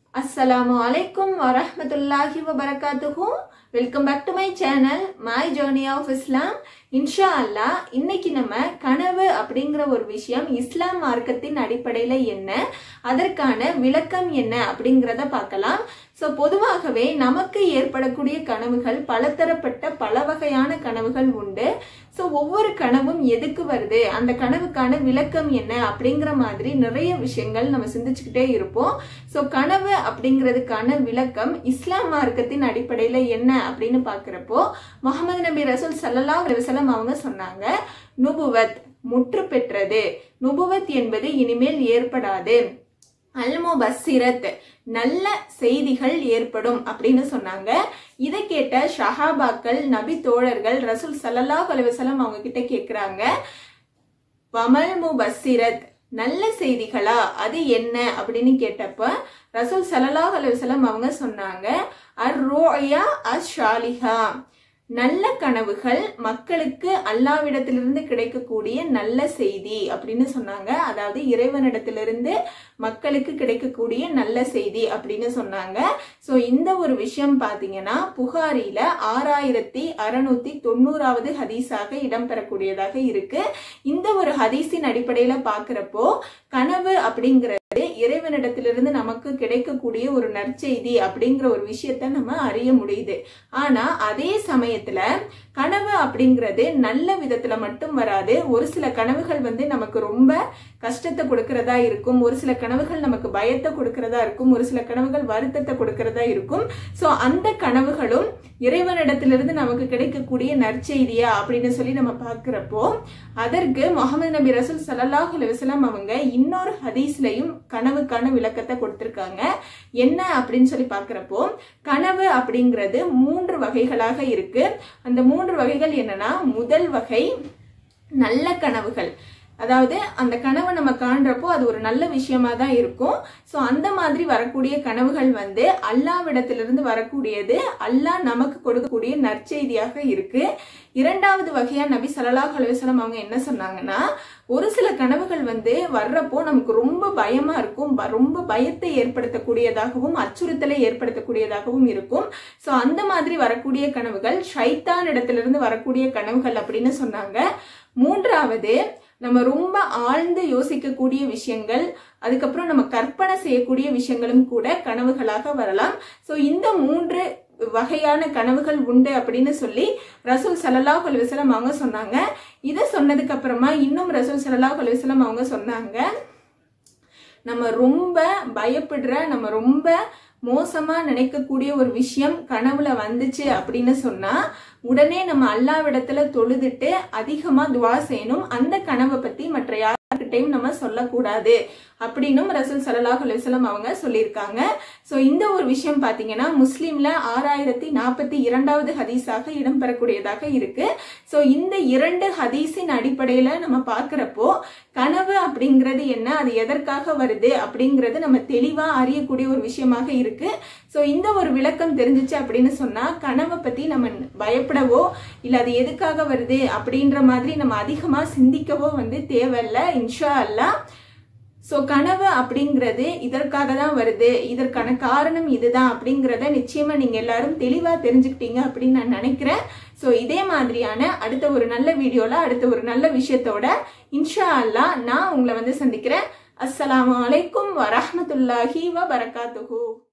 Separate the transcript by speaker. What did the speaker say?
Speaker 1: அஸ்ஸலாமு அலைக்கும் வரஹ்மத்துல்லாஹி வபரகாத்துஹு welcome back to my channel my journey of Islam இன்ஷா அல்லாஹ் இன்னைக்கு நம்ம கனவு அப்படிங்கிற ஒரு விஷயம் இஸ்லாம் மார்க்கத்தின் அடிப்படையில் என்ன அதற்கான விளக்கம் என்ன அப்படிங்கிறத பார்க்கலாம் ஸோ பொதுவாகவே நமக்கு ஏற்படக்கூடிய கனவுகள் பலதரப்பட்ட பல வகையான கனவுகள் உண்டு ஸோ ஒவ்வொரு கனவும் எதுக்கு வருது அந்த கனவுக்கான விளக்கம் என்ன அப்படிங்கிற மாதிரி நிறைய விஷயங்கள் நம்ம சிந்திச்சுக்கிட்டே இருப்போம் ஸோ கனவு அப்படிங்கிறதுக்கான விளக்கம் இஸ்லாம் மார்க்கத்தின் அடிப்படையில் என்ன அப்படின்னு பார்க்குறப்போ முகமது நபி ரசூல் சல்லல்லா அலுவலம் அவங்க சொன்னாங்க நுபுவத் முற்று பெற்றது நுபுவத் என்பது இனிமேல் ஏற்படாது அல்மோ பஸ்ஸிரத் நல்ல செய்திகள் ஏற்படும் அப்படின்னு சொன்னாங்க இதை கேட்ட ஷஹாபாக்கள் நபி தோழர்கள் ரசூல் சல்லல்லா அலுவலம் அவங்க கிட்ட கேட்குறாங்க வமல் முபஸ்ஸிரத் நல்ல செய்திகளா அது என்ன அப்படின்னு கேட்டப்ப ரசூல் சல்லல்லாஹ் அலுவலம் அவங்க சொன்னாங்க அர் ரோயா அஷ் ஷாலிஹா நல்ல கனவுகள் மக்களுக்கு அல்லாவிடத்திலிருந்து கிடைக்கக்கூடிய நல்ல செய்தி அப்படின்னு சொன்னாங்க அதாவது இறைவனிடத்திலிருந்து மக்களுக்கு கிடைக்கக்கூடிய நல்ல செய்தி அப்படின்னு சொன்னாங்க ஸோ இந்த ஒரு விஷயம் பார்த்தீங்கன்னா புகாரில ஆறாயிரத்தி அறுநூத்தி தொண்ணூறாவது ஹதீஸாக இடம்பெறக்கூடியதாக இருக்கு இந்த ஒரு ஹதீஸின் அடிப்படையில் பார்க்குறப்போ கனவு அப்படிங்கிறது இறைவனிடத்திலிருந்து நமக்கு கிடைக்கக்கூடிய ஒரு நற்செய்தி அப்படிங்கிற ஒரு விஷயத்த நம்ம அறிய முடியுது ஆனா அதே சமயத்துல கனவு அப்படிங்கிறது நல்ல விதத்துல மட்டும் வராது ஒரு சில கனவுகள் வந்து நமக்கு ரொம்ப கஷ்டத்தை கொடுக்கறதா இருக்கும் ஒரு சில கனவுகள் நமக்கு பயத்தை கொடுக்கறதா இருக்கும் ஒரு சில கனவுகள் வருத்தத்தை கொடுக்கறதா இருக்கும் ஸோ அந்த கனவுகளும் இறைவனிடத்திலிருந்து நமக்கு கிடைக்கக்கூடிய நற்செய்தியா அப்படின்னு சொல்லி நம்ம பார்க்கிறப்போ அதற்கு முகமது நபி ரசூல் சல்லாஹ் அலுவலாம் அவங்க இன்னொரு ஹதீஸ்லையும் கனவுக்கான விளக்கத்தை கொடுத்திருக்காங்க என்ன அப்படின்னு சொல்லி பார்க்கிறப்போ கனவு அப்படிங்கிறது மூன்று வகைகளாக இருக்கு அந்த மூன்று வகைகள் என்னன்னா முதல் வகை நல்ல கனவுகள் அதாவது அந்த கனவை நம்ம காண்றப்போ அது ஒரு நல்ல விஷயமா தான் இருக்கும் ஸோ அந்த மாதிரி வரக்கூடிய கனவுகள் வந்து அல்லாவிடத்திலிருந்து வரக்கூடியது அல்லாஹ் நமக்கு கொடுக்கக்கூடிய நற்செய்தியாக இருக்கு இரண்டாவது வகையா நபி சல்லாஹ் அலுவலம் அவங்க என்ன சொன்னாங்கன்னா ஒரு சில கனவுகள் வந்து வர்றப்போ நமக்கு ரொம்ப பயமா இருக்கும் ரொம்ப பயத்தை ஏற்படுத்தக்கூடியதாகவும் அச்சுறுத்தலை ஏற்படுத்தக்கூடியதாகவும் இருக்கும் ஸோ அந்த மாதிரி வரக்கூடிய கனவுகள் ஷைத்தான் இடத்திலிருந்து வரக்கூடிய கனவுகள் அப்படின்னு சொன்னாங்க மூன்றாவது நம்ம ரொம்ப ஆழ்ந்து யோசிக்கக்கூடிய விஷயங்கள் அதுக்கப்புறம் நம்ம கற்பனை செய்யக்கூடிய விஷயங்களும் கூட கனவுகளாக வரலாம் ஸோ இந்த மூன்று வகையான கனவுகள் உண்டு அப்படின்னு சொல்லி ரசூல் சல்லாஹ் அலுவலம் அவங்க சொன்னாங்க இதை சொன்னதுக்கு அப்புறமா இன்னும் ரசூல் சல்லாஹ் அலுவலம் அவங்க சொன்னாங்க நம்ம ரொம்ப பயப்படுற நம்ம ரொம்ப மோசமா நினைக்கக்கூடிய ஒரு விஷயம் கனவுல வந்துச்சு அப்படின்னு சொன்னா உடனே நம்ம அல்லாவிடத்துல தொழுதுட்டு அதிகமா துவா செய்யணும் அந்த கனவை பத்தி மற்ற யார்கிட்டையும் நம்ம சொல்லக்கூடாது அப்படின்னும் ரசூல் சல்லாஹ் அலுவலம் அவங்க சொல்லியிருக்காங்க ஸோ இந்த ஒரு விஷயம் பார்த்தீங்கன்னா முஸ்லீம்ல ஆறாயிரத்தி நாற்பத்தி இரண்டாவது ஹதீஸாக இடம்பெறக்கூடியதாக இருக்கு ஸோ இந்த இரண்டு ஹதீஸின் அடிப்படையில் நம்ம பார்க்குறப்போ கனவு அப்படிங்கிறது என்ன அது எதற்காக வருது அப்படிங்கிறது நம்ம தெளிவாக அறியக்கூடிய ஒரு விஷயமாக இருக்கு ஸோ இந்த ஒரு விளக்கம் தெரிஞ்சிச்சு அப்படின்னு சொன்னா கனவை பத்தி நம்ம பயப்படவோ இல்லை அது எதுக்காக வருது அப்படின்ற மாதிரி நம்ம அதிகமாக சிந்திக்கவோ வந்து தேவையில்ல இன்ஷா அல்லா ஸோ கனவு அப்படிங்கிறது இதற்காக தான் வருது இதற்கான காரணம் இதுதான் அப்படிங்கிறத நிச்சயமா நீங்க எல்லாரும் தெளிவா தெரிஞ்சுக்கிட்டீங்க அப்படின்னு நான் நினைக்கிறேன் ஸோ இதே மாதிரியான அடுத்த ஒரு நல்ல வீடியோல அடுத்த ஒரு நல்ல விஷயத்தோட இன்ஷா அல்லா நான் உங்களை வந்து சந்திக்கிறேன் அஸ்ஸலாமு அலைக்கும் வரஹமத்துல்லாஹி வ பரகாத்துஹூ